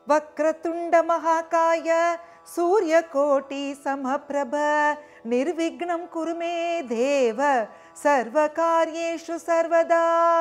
வக்ரதுண்ட மகாகாய சூரியகோட்டி சமபிரப நிர்விக்னம் குருமே தேவ சர்வகாரியேஷு சர்வதா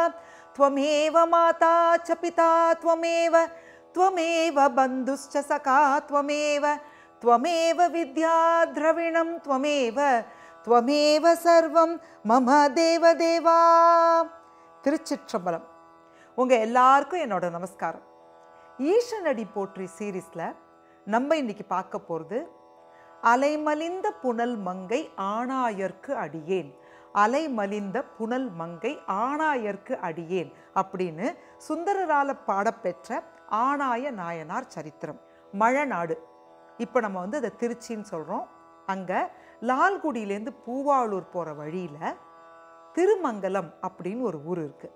त्वमेव माता च पिता त्वमेव त्वमेव बन्धुश्च सखा त्वमेव त्वमेव विद्या द्रविणं त्वमेव त्वमेव सर्वं मम தேவதேவா திருச்சிற்றம்பலம் உங்கள் எல்லாருக்கும் என்னோட நமஸ்காரம் ஈஷனடி போற்றி சீரீஸில் நம்ம இன்னைக்கு பார்க்க போகிறது அலைமலிந்த புனல் மங்கை ஆணாயர்க்கு அடியேன் அலைமலிந்த புனல் மங்கை ஆணாயர்க்கு அடியேன் அப்படின்னு சுந்தரரால பாடப்பெற்ற ஆணாய நாயனார் சரித்திரம் மழநாடு இப்போ நம்ம வந்து அதை திருச்சின்னு சொல்கிறோம் அங்கே லால்குடியிலேருந்து பூவாளூர் போகிற வழியில் திருமங்கலம் அப்படின்னு ஒரு ஊர் இருக்குது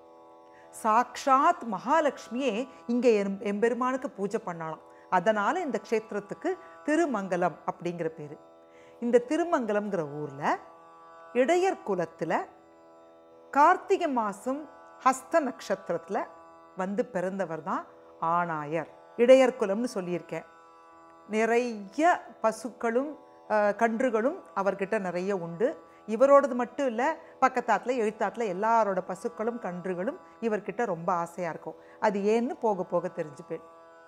சாக்ஷாத் மகாலட்சுமியே இங்கே எம் எம்பெருமானுக்கு பூஜை பண்ணலாம் அதனால் இந்த க்ஷேத்திரத்துக்கு திருமங்கலம் அப்படிங்கிற பேர் இந்த திருமங்கலம்ங்கிற ஊரில் இடையர் குலத்தில் கார்த்திகை மாதம் ஹஸ்த நட்சத்திரத்தில் வந்து பிறந்தவர் தான் ஆணாயர் இடையர் குலம்னு சொல்லியிருக்கேன் நிறைய பசுக்களும் அஹ், கன்றுகளும் அவர்கிட்ட நிறைய உண்டு இவரோடது மட்டும் இல்லை பக்கத்தாத்துல எழுத்தாத்துல எல்லாரோட பசுக்களும் கன்றுகளும் இவர்கிட்ட ரொம்ப ஆசையாக இருக்கும் அது ஏன்னு போக போக தெரிஞ்சுப்பேன்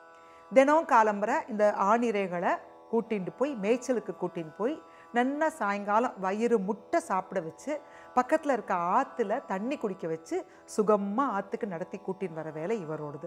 தினம் காலம்பரை இந்த ஆணிரைகளை கூட்டிட்டு போய் மேய்ச்சலுக்கு கூட்டின்னு போய் நல்லா சாயங்காலம் வயிறு முட்டை சாப்பிட வச்சு பக்கத்தில் இருக்க ஆற்றுல தண்ணி குடிக்க வச்சு சுகமாக ஆற்றுக்கு நடத்தி கூட்டின்னு வர வேலை இவரோடது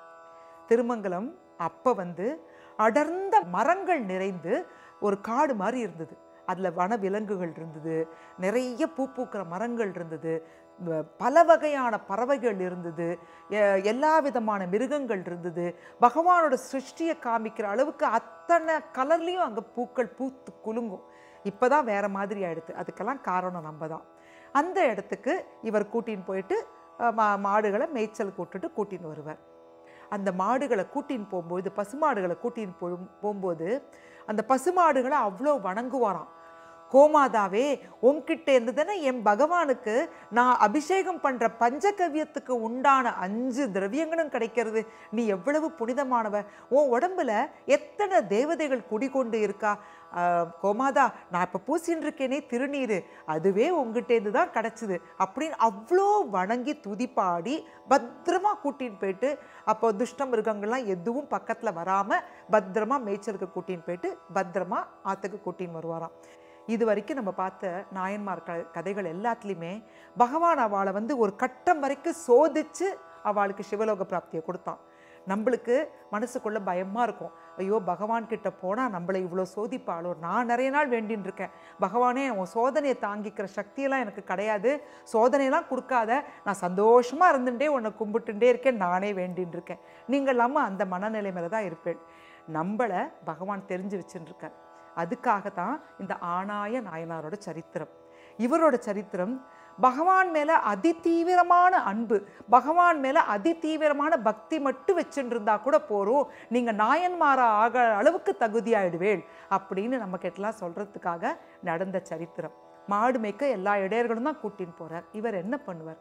திருமங்கலம் அப்போ வந்து அடர்ந்த மரங்கள் நிறைந்து ஒரு காடு மாதிரி இருந்தது அதில் வன விலங்குகள் இருந்தது நிறைய பூ பூக்கிற மரங்கள் இருந்தது வ- பல வகையான பறவைகள் இருந்தது எ- எல்லா விதமான மிருகங்கள் இருந்தது பகவானோட சிருஷ்டியை காமிக்கிற அளவுக்கு அத்தனை கலர்லேயும் அங்கே பூக்கள் பூத்து குலுங்கும் இப்போ தான் வேற மாதிரி ஆயிடுது அதுக்கெல்லாம் காரணம் நம்ம தான் அந்த இடத்துக்கு இவர் கூட்டின்னு போயிட்டு அஹ், மா மாடுகளை மேய்ச்சல் கூட்டுட்டு கூட்டின்னு வருவார் அந்த மாடுகளை கூட்டின்னு போகும்போது பசுமாடுகளை கூட்டின்னு போ போகும்போது அந்த பசுமாடுகளை அவ்வளோ வணங்குவாராம் கோமாதாவே உன்கிட்ட இருந்து தானே என் பகவானுக்கு நான் அபிஷேகம் பண்ற பஞ்சகவ்யத்துக்கு உண்டான அஞ்சு திரவியங்களும் கிடைக்கிறது நீ எவ்வளவு புனிதமானவ உன் உடம்புல எத்தனை தேவதைகள் குடிகொண்டு இருக்கா ஆஹ், கோமாதா நான் இப்போ பூசின்னு இருக்கேனே திருநீர் அதுவே உங்ககிட்டேருந்து தான் கிடச்சிது அப்படின்னு அவ்வளோ வணங்கி துதிப்பாடி பத்திரமா கூட்டின்னு போயிட்டு அப்போ துஷ்ட மிருகங்கள்லாம் எதுவும் பக்கத்தில் வராமல் பத்திரமா மேய்ச்சலுக்கு கூட்டின்னு போயிட்டு பத்திரமா ஆற்றுக்கு கூட்டின்னு வருவாராம் இது வரைக்கும் நம்ம பார்த்த நாயன்மார் க கதைகள் எல்லாத்துலேயுமே பகவான் அவளை வந்து ஒரு கட்டம் வரைக்கும் சோதிச்சு அவளுக்கு சிவலோக பிராப்தியை கொடுத்தான் நம்மளுக்கு மனசுக்குள்ள பயமா இருக்கும் ஐயோ பகவான் கிட்ட போனால் நம்மளை இவ்வளோ சோதிப்பாளோ நான் நிறைய நாள் வேண்டின்னு இருக்கேன் பகவானே உன் சோதனையை தாங்கிக்கிற சக்தியெல்லாம் எனக்கு கிடையாது சோதனையெல்லாம் கொடுக்காத நான் சந்தோஷமாக இருந்துட்டே உன்னை கும்பிட்டுட்டே இருக்கேன் நானே வேண்டின்னு இருக்கேன் நீங்கள் இல்லாமல் அந்த மனநிலை மேலே தான் இருப்பேன் நம்மளை பகவான் தெரிஞ்சு வச்சுன்னு இருக்கார் அதுக்காக தான் இந்த ஆணாய நாயனாரோட சரித்திரம் இவரோட சரித்திரம் பகவான் மேல அதிதீவிரமான அன்பு பகவான் மேல அதிதீவிரமான பக்தி மட்டும் வச்சுட்டு இருந்தா கூட போறோம் நீங்க நாயன்மாரா ஆக அளவுக்கு தகுதியாயிடுவேள் அப்படின்னு நமக்கு எல்லாம் சொல்றதுக்காக நடந்த சரித்திரம் மாடு மேய்க்க எல்லா இடையர்களும் தான் கூட்டின்னு போறார் இவர் என்ன பண்ணுவார்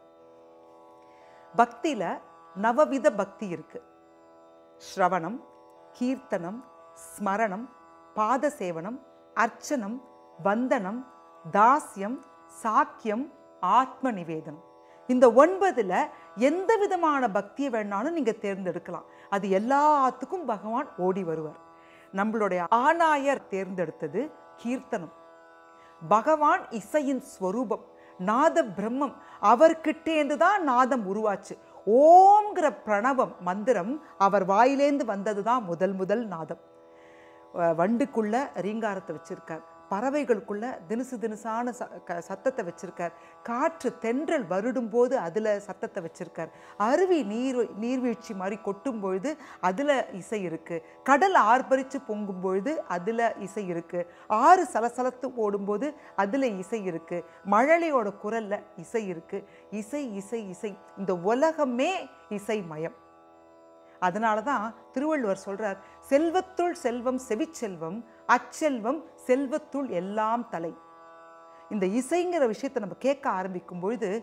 பக்தியில நவவித பக்தி இருக்கு ஸ்ரவணம் கீர்த்தனம் ஸ்மரணம் பாத சேவனம் அர்ச்சனம் வந்தனம் தாஸ்யம் சாக்கியம் ஆத்ம நிவேதனம் இந்த ஒன்பதுல எந்த விதமான பக்தியை வேணாலும் நீங்க தேர்ந்தெடுக்கலாம் அது எல்லாத்துக்கும் பகவான் ஓடி வருவார் நம்மளுடைய ஆணாயர் தேர்ந்தெடுத்தது கீர்த்தனம் பகவான் இசையின் ஸ்வரூபம் நாத பிரம்மம் அவர்கிட்டேந்து தான் நாதம் உருவாச்சு ஓம்ங்கிற பிரணவம் மந்திரம் அவர் வாயிலேந்து வந்தது தான் முதல் முதல் நாதம் அஹ் வண்டுக்குள்ள ரீங்காரத்தை வச்சிருக்கார் பறவைகளுக்குள்ள தினுசு தினுசான ச க- சத்தத்தை வச்சிருக்கார் காற்று தென்றல் வருடும் போது அதில் சத்தத்தை வச்சிருக்கார் அருவி நீர் நீர்வீழ்ச்சி மாதிரி கொட்டும் பொழுது அதில் இசை இருக்கு கடல் ஆர்ப்பரித்து பொங்கும் பொழுது அதில் இசை இருக்கு ஆறு சலசலத்து ஓடும்போது அதில் இசை இருக்கு மழலையோட குரல்ல இசை இருக்கு இசை இசை இசை இந்த உலகமே இசைமயம் அதனால தான் திருவள்ளுவர் சொல்றார் செல்வத்துள் செல்வம் செவிச்செல்வம் அச்செல்வம் செல்வத்துள் எல்லாம் தலை இந்த இசைங்கிற விஷயத்தை நம்ம கேட்க ஆரம்பிக்கும் பொழுது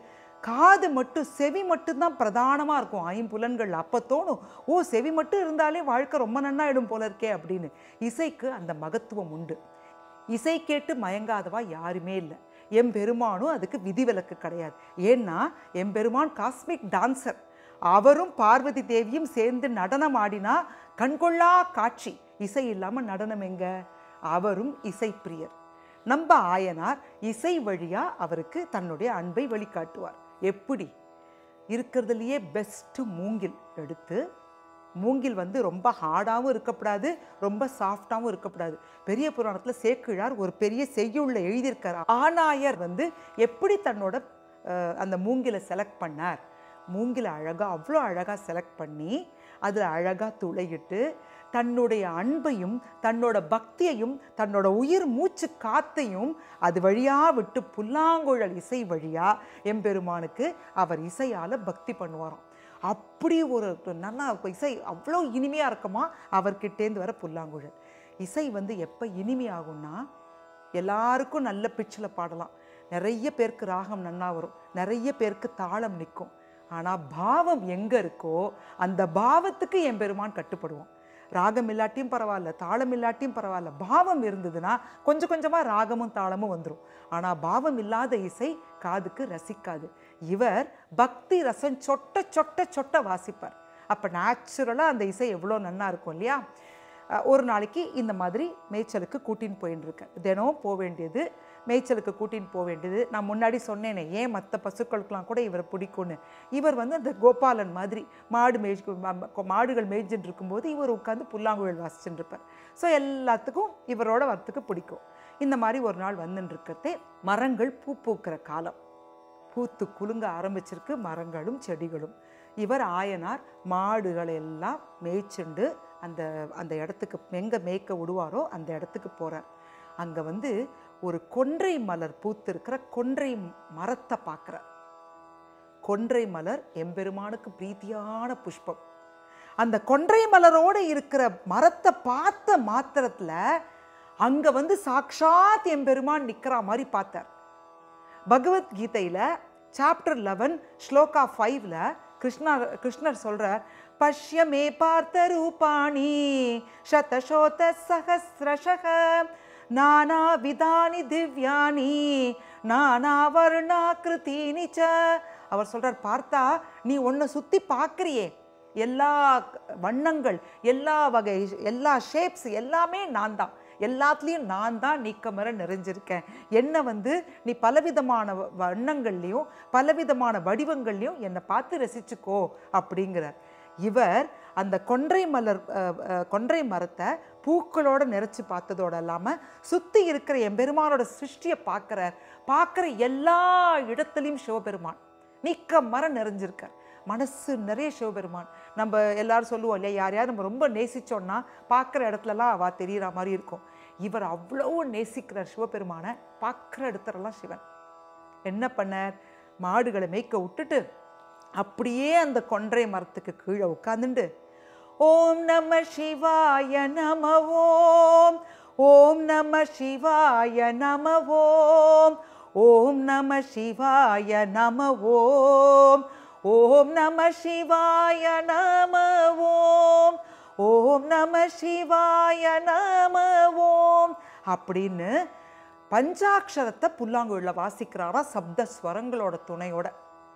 காது மட்டும் செவி மட்டும்தான் பிரதானமாக இருக்கும் ஐம்புலன்கள் அப்போ தோணும் ஓ செவி மட்டும் இருந்தாலே வாழ்க்கை ரொம்ப நன்னாயிடும் போல இருக்கே அப்படின்னு இசைக்கு அந்த மகத்துவம் உண்டு இசை கேட்டு மயங்காதவா யாருமே இல்லை எம்பெருமானும் அதுக்கு விதிவிலக்கு கிடையாது ஏன்னா எம்பெருமான் காஸ்மிக் டான்சர் அவரும் பார்வதி தேவியும் சேர்ந்து நடனம் ஆடினா கண்கொள்ளா காட்சி இசை இல்லாமல் நடனம் எங்க அவரும் இசைப்பிரியர் நம்ம ஆயனார் இசை வழியா அவருக்கு தன்னுடைய அன்பை வெளிக்காட்டுவார் எப்படி இருக்கிறதுலையே பெஸ்ட்டு மூங்கில் எடுத்து மூங்கில் வந்து ரொம்ப ஹார்டாகவும் இருக்கக்கூடாது ரொம்ப சாஃப்டாகவும் இருக்கக்கூடாது பெரிய புராணத்தில் சேக்கிழார் ஒரு பெரிய செய்யுள்ள எழுதியிருக்கார் ஆனாயர் வந்து எப்படி தன்னோட அஹ், அந்த மூங்கிலை செலக்ட் பண்ணார் மூங்கிலை அழகாக அவ்வளோ அழகாக செலக்ட் பண்ணி அதில் அழகாக துளையிட்டு தன்னுடைய அன்பையும் தன்னோட பக்தியையும் தன்னோட உயிர் மூச்சு காத்தையும் அது வழியாக விட்டு புல்லாங்குழல் இசை வழியாக எம்பெருமானுக்கு அவர் இசையால் பக்தி பண்ணுவாராம் அப்படி ஒரு நல்லா இசை அவ்வளோ இனிமையாக இருக்குமா அவர்கிட்டேருந்து வர புல்லாங்குழல் இசை வந்து எப்போ இனிமையாகும்னா எல்லாருக்கும் நல்ல பிச்சில் பாடலாம் நிறைய பேருக்கு ராகம் நன்னா வரும் நிறைய பேருக்கு தாளம் நிற்கும் ஆனால் பாவம் எங்கே இருக்கோ அந்த பாவத்துக்கு என் பெருமான் கட்டுப்படுவோம் ராகம் இல்லாட்டியும் பரவாயில்ல தாளம் இல்லாட்டியும் பரவாயில்ல பாவம் இருந்ததுன்னா கொஞ்சம் கொஞ்சமாக ராகமும் தாளமும் வந்துடும் ஆனால் பாவம் இல்லாத இசை காதுக்கு ரசிக்காது இவர் பக்தி ரசம் சொட்ட சொட்ட சொட்ட வாசிப்பார் அப்போ நேச்சுரலாக அந்த இசை எவ்வளோ நன்னா இருக்கும் இல்லையா அஹ் ஒரு நாளைக்கு இந்த மாதிரி மேய்ச்சலுக்கு கூட்டின்னு போயின்னு இருக்கேன் தினம் போக வேண்டியது மேய்ச்சலுக்கு கூட்டின்னு போக வேண்டியது நான் முன்னாடி சொன்னேனே ஏன் மற்ற பசுக்களுக்கெல்லாம் கூட இவரை பிடிக்கும்னு இவர் வந்து அந்த கோபாலன் மாதிரி மாடு மேய்ச்சி மாடுகள் மேய்ஞ்சின்னு இருக்கும்போது இவர் உட்காந்து புல்லாங்குழல் வாசிச்சுட்டு இருப்பார் ஸோ எல்லாத்துக்கும் இவரோட வரத்துக்கு பிடிக்கும் இந்த மாதிரி ஒரு நாள் வந்துன்னு இருக்கிறதே மரங்கள் பூ பூக்கிற காலம் பூத்து குலுங்க ஆரம்பிச்சிருக்கு மரங்களும் செடிகளும் இவர் ஆயனார் மாடுகளை எல்லாம் மேய்ச்சுண்டு அந்த அந்த இடத்துக்கு எங்கே மேய்க்க விடுவாரோ அந்த இடத்துக்கு போகிறார் அங்கே வந்து ஒரு கொன்றை மலர் பூத்திருக்கிற கொன்றை மரத்தை பார்க்குறார் கொன்றை மலர் எம்பெருமானுக்கு பிரீத்தியான புஷ்பம் அந்த கொன்றை மலரோடு இருக்கிற மரத்தை பார்த்த மாத்திரத்தில் அங்கே வந்து சாக்ஷாத் எம்பெருமான் நிற்கிற மாதிரி பார்த்தார் பகவத்கீதையில் சாப்டர் லெவன் ஸ்லோகா ஃபைவ்ல கிருஷ்ணர் கிருஷ்ணர் சொல்றார் பஷ்ய மே பார்த்த ரூபாணி சதசோத சகசிரஷக நானா விதானி திவ்யானி நானா வர்ணாக்கிருத்தீனி ச அவர் சொல்றார் பார்த்தா நீ உன்னை சுத்தி பார்க்கறியே எல்லா வண்ணங்கள் எல்லா வகை எல்லா ஷேப்ஸ் எல்லாமே நான் தான் எல்லாத்துலேயும் நான் தான் நீக்கமர நிறைஞ்சிருக்கேன் என்னை வந்து நீ பலவிதமான வ- வண்ணங்கள்லையும் பலவிதமான வடிவங்கள்லையும் என்னை பார்த்து ரசிச்சுக்கோ அப்படிங்கிறார் இவர் அந்த கொன்றை மலர் அஹ், அஹ், கொன்றை மரத்தை பூக்களோட நிறைச்சு பார்த்ததோட இல்லாமல் சுற்றி இருக்கிற எம்பெருமானோட சிருஷ்டியை பார்க்குறார் பார்க்குற எல்லா இடத்துலையும் சிவபெருமான் நீக்க மரம் நிறைஞ்சிருக்கார் மனசு நிறைய சிவபெருமான் நம்ம எல்லாரும் சொல்லுவோம் இல்லையா யாரையாவது நம்ம ரொம்ப நேசிச்சோன்னா பார்க்குற இடத்துலலாம் அவ தெரியிற மாதிரி இருக்கும் இவர் அவ்வளோ நேசிக்கிறார் சிவபெருமானை பார்க்குற இடத்துலலாம் சிவன் என்ன பண்ணார் மாடுகளை மேய்க்க விட்டுட்டு அப்படியே அந்த கொன்றை மரத்துக்கு கீழே உட்காந்துண்டு ஓம் நம சிவாய நம ஓம் ஓம் நம சிவாய நம ஓம் ஓம் நம சிவாய நம ஓம் ஓம் நம சிவாய நம ஓம் ஓம் நம சிவாய நம ஓம் அப்படின்னு பஞ்சாட்சரத்தை புல்லாங்குழல வாசிக்கிறாரா சப்த ஸ்வரங்களோட துணையோட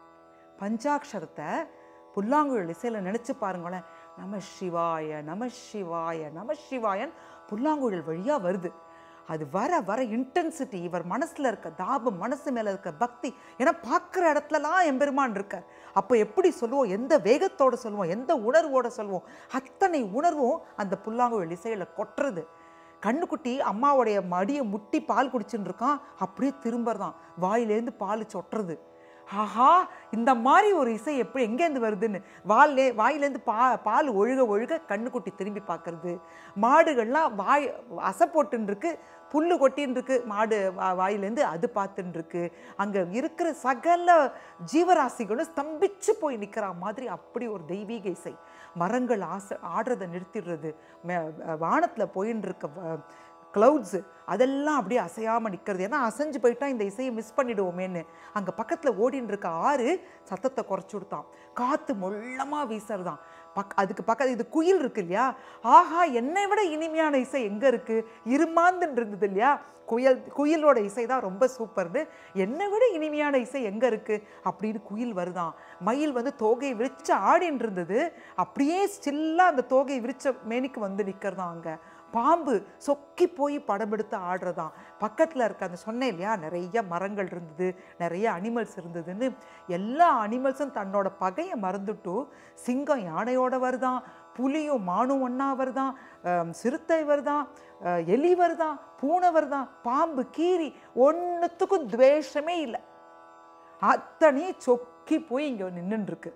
பஞ்சாட்சரத்தை புல்லாங்குழல் இசையில் நினச்சி பாருங்களேன் நம சிவாய நம சிவாய நம சிவாயன் புல்லாங்குழல் வழியாக வருது அது வர வர இன்டென்சிட்டி இவர் மனசில் இருக்க தாபம் மனசு மேலே இருக்க பக்தி ஏன்னா பார்க்குற இடத்துலலாம் எம்பெருமான் இருக்கார் அப்போ எப்படி சொல்லுவோம் எந்த வேகத்தோட சொல்லுவோம் எந்த உணர்வோட சொல்லுவோம் அத்தனை உணர்வும் அந்த புல்லாங்குழல் இசையில் கொட்டுறது கண்ணுக்குட்டி அம்மாவுடைய மடியை முட்டி பால் குடிச்சுன்னு இருக்கான் அப்படியே திரும்புறதான் வாயிலேருந்து பால் சொட்டுறது ஆஹா இந்த மாதிரி ஒரு இசை எப்படி எங்கேருந்து வருதுன்னு வாயிலே வாயிலேருந்து பா பால் ஒழுக ஒழுக கண்ணுக்குட்டி திரும்பி பார்க்கறது மாடுகள்லாம் வாய் அசை போட்டுன்னு இருக்கு புல்லு கொட்டின்னு இருக்கு மாடு வா- வாயிலேருந்து அது பார்த்துன்னு இருக்கு அங்கே இருக்கிற சகல ஜீவராசிகளும் ஸ்தம்பிச்சு போய் நிற்கிற மாதிரி அப்படி ஒரு தெய்வீக இசை மரங்கள் ஆசை ஆடுறதை நிறுத்திடுறது வானத்தில் போயின்னு இருக்க வ- க்ளவுட்ஸு அதெல்லாம் அப்படியே அசையாமல் நிற்கிறது ஏன்னா அசைஞ்சு போயிட்டா இந்த இசையை மிஸ் பண்ணிடுவோமேன்னு அங்கே பக்கத்தில் ஓடின்னு இருக்க ஆறு சத்தத்தை குறைச்சி கொடுத்தான் காற்று மொள்ளமாக வீசுறதான் பக் அதுக்கு பக்கத்து இது குயில் இருக்கு இல்லையா ஆஹா என்னை விட இனிமையான இசை எங்கே இருக்குது இருமாந்துன்னு இருந்தது இல்லையா குயில் குயிலோட இசை தான் ரொம்ப சூப்பர்னு என்னை விட இனிமையான இசை எங்கே இருக்குது அப்படின்னு குயில் வருதான் மயில் வந்து தோகையை விரிச்சு ஆடின்னு இருந்தது அப்படியே ஸ்டில்லாக அந்த தோகையை விரிச்ச மேனிக்கு வந்து நிற்கிறதாம் அங்கே பாம்பு சொக்கி போய் படம் எடுத்து ஆடுறதாம் பக்கத்தில் இருக்க அந்த சொன்னேன் இல்லையா நிறைய மரங்கள் இருந்தது நிறைய அனிமல்ஸ் இருந்ததுன்னு எல்லா அனிமல்ஸும் தன்னோட பகையை மறந்துட்டு சிங்கம் யானையோட வருதான் புலியும் மானும் ஒன்றா வருதான் அஹ் சிறுத்தை வருதான் அஹ் எலி வருதான் பூனை வருதான் பாம்பு கீரி ஒன்றுத்துக்கும் துவேஷமே இல்லை அத்தனையும் சொக்கி போய் இங்கே நின்றுன்னு இருக்கு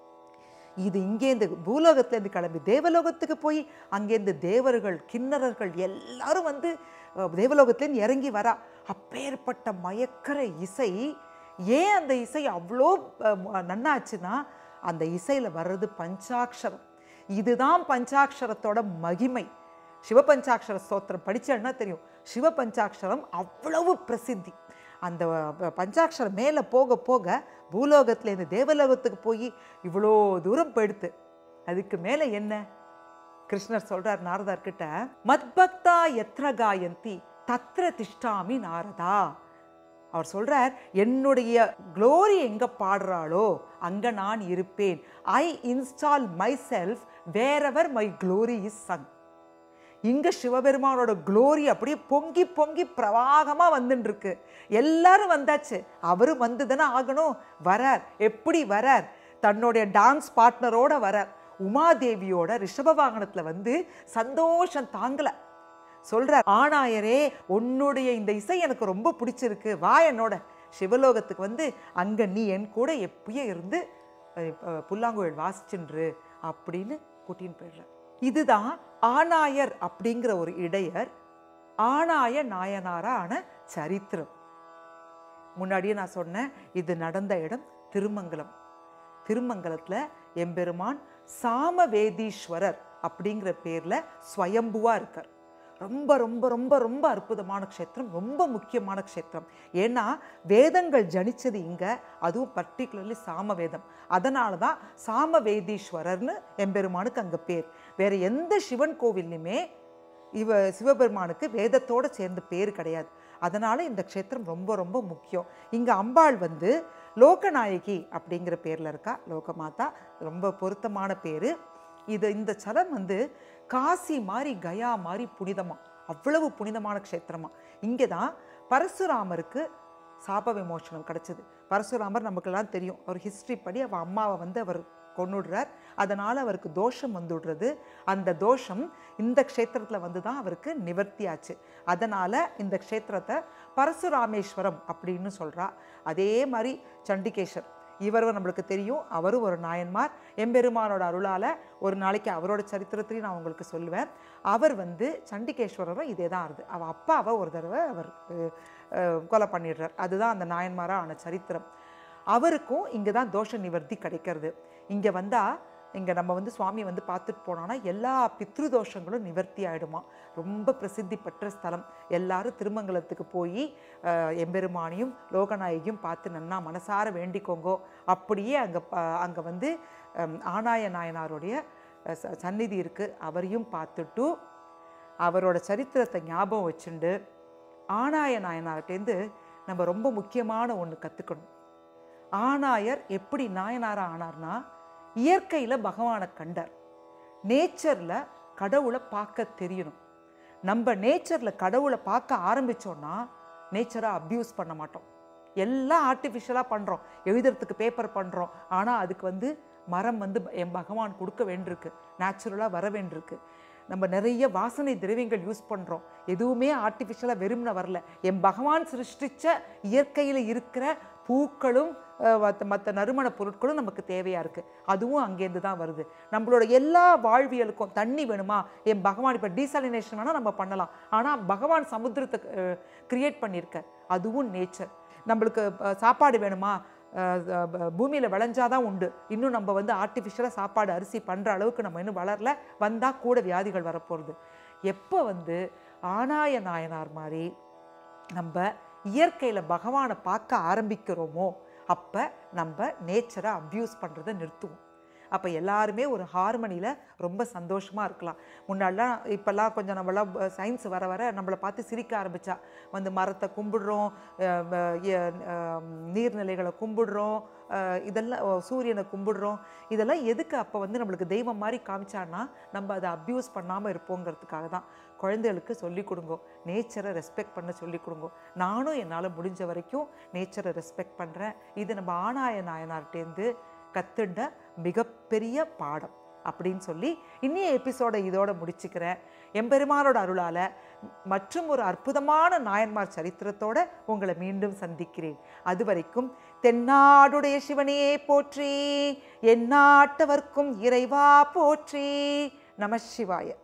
இது இங்கேருந்து பூலோகத்துலேருந்து கிளம்பி தேவலோகத்துக்கு போய் அங்கேருந்து தேவர்கள் கிண்ணறர்கள் எல்லாரும் வந்து அஹ், தேவலோகத்துலேருந்து இறங்கி வரா அப்பேற்பட்ட மயக்கர இசை ஏன் அந்த இசை அவ்வளோ அஹ், நன்னாச்சுன்னா அந்த இசையில் வர்றது பஞ்சாக்ஷரம் இதுதான் பஞ்சாக்ஷரத்தோட மகிமை சிவபஞ்சாட்சர ஸ்தோத்திரம் படிச்சேன்னா தெரியும் சிவபஞ்சாட்சரம் அவ்வளவு பிரசித்தி அந்த ப- பஞ்சாட்சரம் மேலே போக போக பூலோகத்துலேருந்து தேவலோகத்துக்கு போய் இவ்வளோ தூரம் போயிடுத்து அதுக்கு மேலே என்ன கிருஷ்ணர் சொல்றார் நாரதார் கிட்ட மத்பக்தா எத்ர காயந்தி தத்ர திஷ்டாமி நாரதா அவர் சொல்றார் என்னுடைய க்ளோரி எங்க பாடுறாளோ அங்க நான் இருப்பேன் ஐ இன்ஸ்டால் மை செல்ஃப் வேறவர் மை க்ளோரி இஸ் சங் இங்க சிவபெருமானோட க்ளோரி அப்படியே பொங்கி பொங்கி பிரவாகமா வந்துன்னு இருக்கு எல்லாரும் வந்தாச்சு அவரும் வந்து தானே ஆகணும் வரார் எப்படி வரார் தன்னுடைய டான்ஸ் பார்ட்னரோட வரார் உமாதேவியோட ரிஷப வாகனத்துல வந்து சந்தோஷம் தாங்கல சொல்றார் ஆணாயரே உன்னுடைய இந்த இசை எனக்கு ரொம்ப பிடிச்சிருக்கு வா என்னோட சிவலோகத்துக்கு வந்து அங்க நீ என் கூட எப்பயும் இருந்து அஹ், அஹ், புல்லாங்குழல் வாசிச்சுன்று அப்படின்னு கூட்டின்னு போயிடுற இதுதான் ஆணாயர் அப்படிங்கிற ஒரு இடையர் ஆணாய நாயனாரா ஆன சரித்திரம் முன்னாடியே நான் சொன்னேன் இது நடந்த இடம் திருமங்கலம் திருமங்கலத்துல எம்பெருமான் சாமவேதீஸ்வரர் அப்படிங்கிற பேர்ல ஸ்வயம்புவா இருக்கார் ரொம்ப ரொம்ப ரொம்ப ரொம்ப அற்புதமான க்ஷேத்திரம் ரொம்ப முக்கியமான க்ஷேத்திரம் ஏன்னா வேதங்கள் ஜனிச்சது இங்க அதுவும் பர்டிகுலர்லி சாமவேதம் அதனால தான் சாமவேதீஸ்வரர்னு எம்பெருமானுக்கு அங்க பேர் வேற எந்த சிவன் கோவில்லையுமே இவ சிவபெருமானுக்கு வேதத்தோட சேர்ந்த பேர் கிடையாது அதனால இந்த க்ஷேத்திரம் ரொம்ப ரொம்ப முக்கியம் இங்க அம்பாள் வந்து லோகநாயகி அப்படிங்கிற பேர்ல இருக்கா லோகமாதா ரொம்ப பொருத்தமான பேரு இது இந்த சலம் வந்து காசி மாதிரி கயா மாதிரி புனிதமா அவ்வளவு புனிதமான க்ஷேத்திரமா இங்கே தான் பரசுராமருக்கு சாப விமோசனம் கிடைச்சது பரசுராமர் நமக்கெல்லாம் தெரியும் அவர் ஹிஸ்ட்ரி படி அவர் அம்மாவை வந்து அவர் கொன்னுடுறார் அதனால் அவருக்கு தோஷம் வந்துடுறது அந்த தோஷம் இந்த க்ஷேத்திரத்தில் வந்து தான் அவருக்கு நிவர்த்தி ஆச்சு அதனால் இந்த க்ஷேத்திரத்தை பரசுராமேஸ்வரம் அப்படின்னு சொல்கிறா அதே மாதிரி சண்டிகேஸ்வர் இவர் நம்மளுக்கு தெரியும் அவரும் ஒரு நாயன்மார் எம்பெருமானோட அருளால் ஒரு நாளைக்கு அவரோட சரித்திரத்திலையும் நான் உங்களுக்கு சொல்லுவேன் அவர் வந்து சண்டிகேஸ்வரரும் இதே தான் ஆறுது அவள் அப்பாவை ஒரு தடவை அவர் அஹ், அஹ், கொலை பண்ணிடுறார் அதுதான் அந்த நாயன்மாரா ஆன சரித்திரம் அவருக்கும் இங்கே தான் தோஷ நிவர்த்தி கிடைக்கிறது இங்கே வந்தால் இங்கே நம்ம வந்து சுவாமி வந்து பார்த்துட்டு போனோம்னா எல்லா பித்ரு தோஷங்களும் நிவர்த்தி ஆயிடுமா ரொம்ப பிரசித்தி பெற்ற ஸ்தலம் எல்லாரும் திருமங்கலத்துக்கு போய் அஹ், எம்பெருமானையும் லோகநாயகியும் பார்த்து நன்னா மனசார வேண்டிக்கோங்கோ அப்படியே அங்கே அங்கே வந்து அம், ஆனாய நாயனாருடைய அஹ், ச- சந்நிதி இருக்குது அவரையும் பார்த்துட்டு அவரோட சரித்திரத்தை ஞாபகம் வச்சுண்டு ஆனாய நாயனார்கிட்டேருந்து நம்ம ரொம்ப முக்கியமான ஒன்று கற்றுக்கணும் ஆனாயர் எப்படி நாயனாரா ஆனார்னா இயற்கையில் பகவானை கண்டார் நேச்சரில் கடவுளை பார்க்க தெரியணும் நம்ம நேச்சரில் கடவுளை பார்க்க ஆரம்பிச்சோன்னா நேச்சரை அப்யூஸ் பண்ண மாட்டோம் எல்லாம் ஆர்டிஃபிஷியலாக பண்ணுறோம் எழுதுறதுக்கு பேப்பர் பண்ணுறோம் ஆனால் அதுக்கு வந்து மரம் வந்து என் பகவான் கொடுக்க வேண்டியிருக்கு நேச்சுரலாக வர வேண்டியிருக்கு நம்ம நிறைய வாசனை திரவியங்கள் யூஸ் பண்ணுறோம் எதுவுமே ஆர்டிஃபிஷியலாக வெறும்ன வரல என் பகவான் சிருஷ்டிச்ச இயற்கையில் இருக்கிற பூக்களும் மற்ற நறுமண பொருட்களும் நமக்கு தேவையாக இருக்குது அதுவும் அங்கேருந்து தான் வருது நம்மளோட எல்லா வாழ்வியலுக்கும் தண்ணி வேணுமா என் பகவான் இப்போ டீசாலினேஷன் வேணால் நம்ம பண்ணலாம் ஆனால் பகவான் சமுத்திரத்தை கிரியேட் பண்ணியிருக்க அதுவும் நேச்சர் நம்மளுக்கு அஹ், சாப்பாடு வேணுமா பூமியில் விளைஞ்சாதான் உண்டு இன்னும் நம்ம வந்து ஆர்டிஃபிஷியலாக சாப்பாடு அரிசி பண்ணுற அளவுக்கு நம்ம இன்னும் வளரல வந்தால் கூட வியாதிகள் வரப்போகிறது எப்போ வந்து ஆனாய நாயனார் மாதிரி நம்ம இயற்கையில் பகவானை பார்க்க ஆரம்பிக்கிறோமோ அப்போ நம்ம நேச்சரை அப்யூஸ் பண்ணுறதை நிறுத்துவோம் அப்போ எல்லாருமே ஒரு ஹார்மனியில் ரொம்ப சந்தோஷமாக இருக்கலாம் முன்னாடிலாம் இப்போல்லாம் கொஞ்சம் நம்மளாம் சயின்ஸ் வர வர நம்மளை பார்த்து சிரிக்க ஆரம்பிச்சா வந்து மரத்தை கும்பிடுறோம் அஹ் அஹ் எ- அஹ் நீர்நிலைகளை கும்பிடுறோம் அஹ் இதெல்லாம் ஓ, சூரியனை கும்பிடுறோம் இதெல்லாம் எதுக்கு அப்போ வந்து நம்மளுக்கு தெய்வம் மாதிரி காமிச்சான்னா நம்ம அதை அப்யூஸ் பண்ணாமல் இருப்போங்கிறதுக்காக தான் குழந்தைகளுக்கு சொல்லிக் கொடுங்கோ நேச்சரை ரெஸ்பெக்ட் பண்ண சொல்லிக் கொடுங்கோ நானும் என்னால் முடிஞ்ச வரைக்கும் நேச்சரை ரெஸ்பெக்ட் பண்ணுறேன் இது நம்ம ஆனாய நாயனார்ட்டேருந்து கத்துண்ட மிகப்பெரிய பாடம் அப்படின்னு சொல்லி இன்னைய எபிசோடை இதோட முடிச்சுக்கிறேன் எம்பெருமானோட அருளால மற்றும் ஒரு அற்புதமான நாயன்மார் சரித்திரத்தோட உங்களை மீண்டும் சந்திக்கிறேன் அது வரைக்கும் தென்னாடுடைய சிவனையே போற்றி எந்நாட்டவர்க்கும் இறைவா போற்றி நம சிவாய